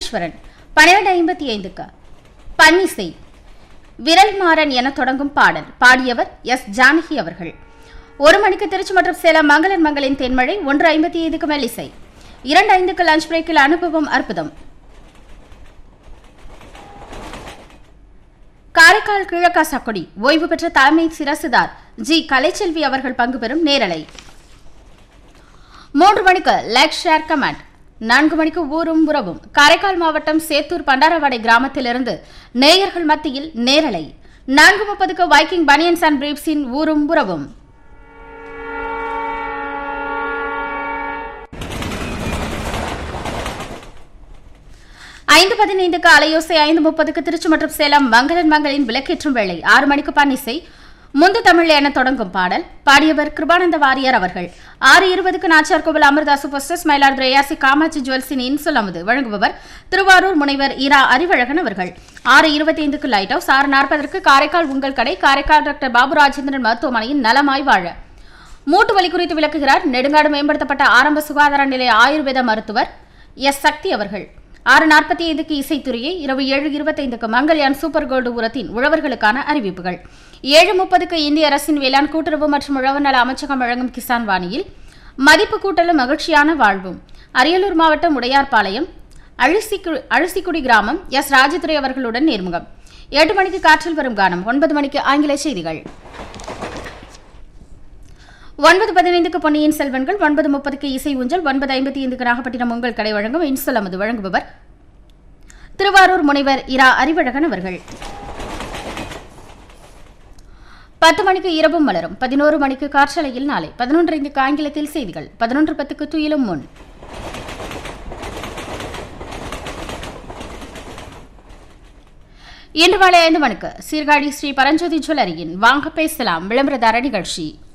ராஜேஸ்வரன் பன்னிரண்டு ஐம்பத்தி ஐந்துக்கு பன்னிசை விரல் மாறன் என தொடங்கும் பாடல் பாடியவர் எஸ் ஜானகி அவர்கள் ஒரு மணிக்கு திருச்சி மற்றும் சேலம் மங்களன் மங்களின் தென்மழை ஒன்று ஐம்பத்தி ஐந்துக்கு மெல்லிசை இரண்டு ஐந்துக்கு லஞ்ச் பிரேக்கில் அனுபவம் அற்புதம் காரைக்கால் கிழக்கா சக்குடி ஓய்வு பெற்ற தலைமை சிரசுதார் ஜி கலைச்செல்வி அவர்கள் பங்கு பெறும் நேரலை மூன்று மணிக்கு லைக் ஷேர் கமெண்ட் நான்கு மணிக்கு ஊரும் உறவும் காரைக்கால் மாவட்டம் சேத்தூர் பண்டாரவாடை கிராமத்திலிருந்து நேயர்கள் மத்தியில் நேரலை நான்கு முப்பதுக்கு வைக்கிங் பனியன்ஸ் அண்ட் பிரீப்ஸின் ஊரும் உறவும் ஐந்து பதினைந்துக்கு அலையோசை ஐந்து முப்பதுக்கு திருச்சி மற்றும் சேலம் மங்களன் மங்களின் விளக்கேற்றும் வேளை ஆறு மணிக்கு பன்னிசை முந்து தமிழ் என தொடங்கும் பாடல் பாடியவர் கிருபானந்த வாரியார் அவர்கள் ஆறு இருபதுக்கு நாச்சியார் கோவில் அமிர்தா சூப்பர்ஸ்டர்ஸ் மயிலாடுதுறை ஏசி காமாட்சி ஜுவல்ஸின் இன்சொல் அமுது வழங்குபவர் திருவாரூர் முனைவர் இரா அறிவழகன் அவர்கள் ஆறு இருபத்தி ஐந்துக்கு லைட் ஹவுஸ் ஆறு நாற்பதற்கு காரைக்கால் உங்கள் கடை காரைக்கால் டாக்டர் பாபு ராஜேந்திரன் மருத்துவமனையின் நலமாய் வாழ மூட்டு வலி குறித்து விளக்குகிறார் நெடுங்காடு மேம்படுத்தப்பட்ட ஆரம்ப சுகாதார நிலைய ஆயுர்வேத மருத்துவர் எஸ் சக்தி அவர்கள் ஆறு நாற்பத்தி ஐந்துக்கு இசைத்துறையை இரவு ஏழு இருபத்தைந்துக்கு மங்கள்யான் சூப்பர் கோல்டு உரத்தின் உழவர்களுக்கான அறிவிப்புகள் ஏழு முப்பதுக்கு இந்திய அரசின் வேளாண் கூட்டுறவு மற்றும் உழவர் நல அமைச்சகம் வழங்கும் கிசான் வாணியில் மதிப்பு கூட்டலும் மகிழ்ச்சியான வாழ்வும் அரியலூர் மாவட்டம் உடையார்பாளையம் அழிசிக்கு அழிசிக்குடி கிராமம் எஸ் ராஜதுரை அவர்களுடன் நேர்முகம் எட்டு மணிக்கு காற்றில் வரும் கானம் ஒன்பது மணிக்கு ஆங்கில செய்திகள் ஒன்பது பதினைந்துக்கு பொன்னியின் செல்வன்கள் ஒன்பது முப்பதுக்கு இசை ஊஞ்சல் ஒன்பது ஐம்பத்தி ஐந்துக்கு நாகப்பட்டினம் உங்கள் கடை வழங்கும் இன்சொல் அமது வழங்குபவர் திருவாரூர் முனைவர் இரா அறிவழகன் அவர்கள் பத்து மணிக்கு இரவும் மலரும் பதினோரு மணிக்கு காற்றலையில் நாளை பதினொன்று ஐந்துக்கு ஆங்கிலத்தில் செய்திகள் பதினொன்று பத்துக்கு துயிலும் முன் இன்று மாலை ஐந்து மணிக்கு சீர்காழி ஸ்ரீ பரஞ்சோதி ஜுவல்லரியின் வாங்க பேசலாம் விளம்பரதார நிகழ்ச்சி